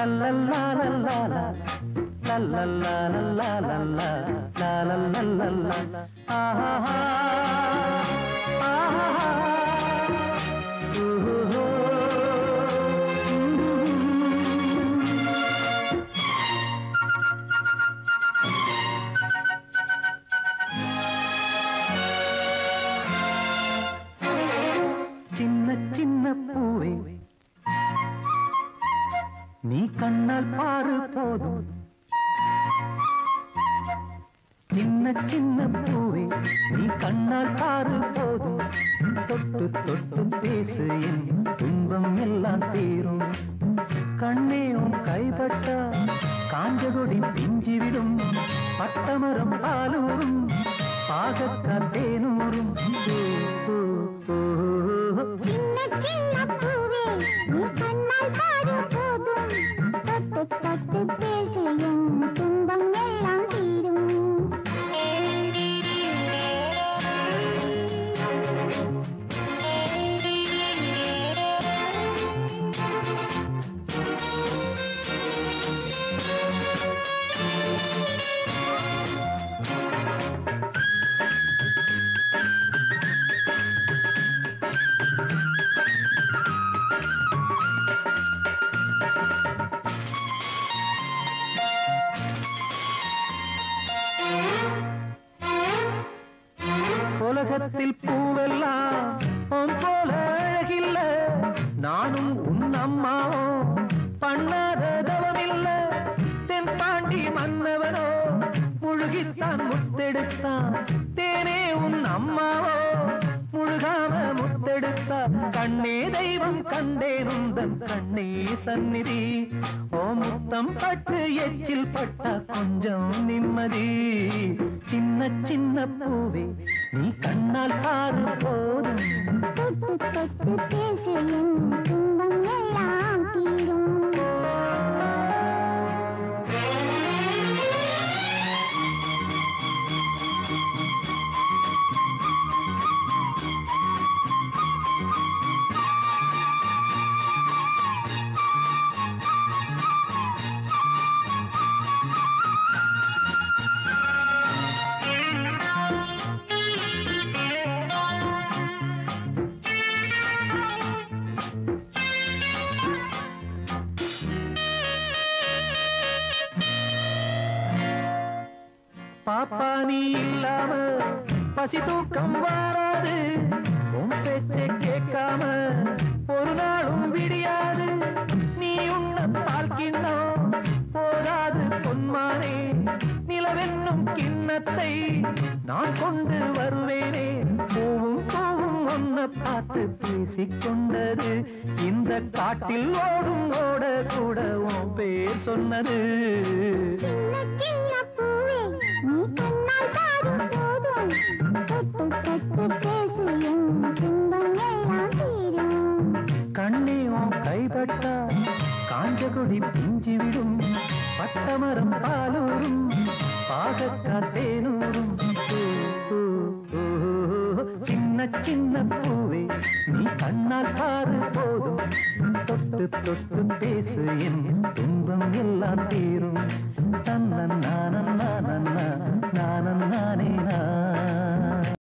லல்லல்லா லல்லாலா லல்லல்லா லல்லாலல்லா லாலல்லல்லல்லா ஆஹா ஆஹா ஊஹூ. சின்ன சின்ன பூவே நீ கண்ணால் பாரு போதும் சின்ன சின்ன பூவே நீ கண்ணால் பாரு போதும் தொட்டு தொட்டு பேசு என் துன்பம் எல்லாம் தீரும் கண்ணே உன் கைப்பட்டா காஞ்சகொடி பிஞ்சிவிடும் பட்டமரம் பாலூரும் பாகக்கால் தேனூரும் பூ, பூ, பூ. சின்ன சின்ன பூவே நீ கண்ணால் பாரு போதும் தொட்டு தொட்டு பேசு என் துன்பம் எல்லாம் தீரும் உலகத்தில் பூவெல்லாம் உன் போல அழகில்ல நானும் உன் அம்மாவோ பண்ணாத தவமில்ல தென் பாண்டி மன்னவனோ முழுகித்தான் முத்தெடுத்தான் தேனே உன் அம்மாவோ முழுகாம முத்தெடுத்தா கண்ணே தெய்வம் கண்டேன் உந்தன் கண்ணே சந்நிதி ஓ முத்தம் பட்டு எச்சில் பட்டா கொஞ்சம் நிம்மதி சின்ன சின்ன பூவே நீ கண்ணால் பாரு போதும் தொட்டு தொட்டு பேசு என் துன்பம் எல்லாம் தீரும் பாப்பா நீ இல்லாம பசி தூக்கம் வாராது உன் பேச்சை கேட்காம ஒரு நாளும் விடியாது நீ உண்ண பால் கிண்ணம் போதாது பொன்மானே நிலவென்னும் கிண்ணத்தை நான் கொண்டு வருவேனே பூவும் பூவும் ஒன்ன பார்த்து பேசிக்கொண்டது இந்த காட்டில் ஓடும் ஓட கூட உன் பேர் சொன்னது சின்ன சின்ன பூவே நீ கண்ணால் பாரு போதும் தொட்டு தொட்டு பேசு என் துன்பம் எல்லாம் தீரும் கண்ணே உன் கைப்பட்டா காஞ்சகுடி பிஞ்சி விடும் பட்டமரம் பாலூரும் பாகக்கால் தேனூரும் பூ, பூ, பூ. சின்ன சின்ன பூவே நீ கண்ணால் பாரு போதும் தொட்டு தொட்டு பேசு என் துன்பம் எல்லாம் தீரும் தன்னன்னா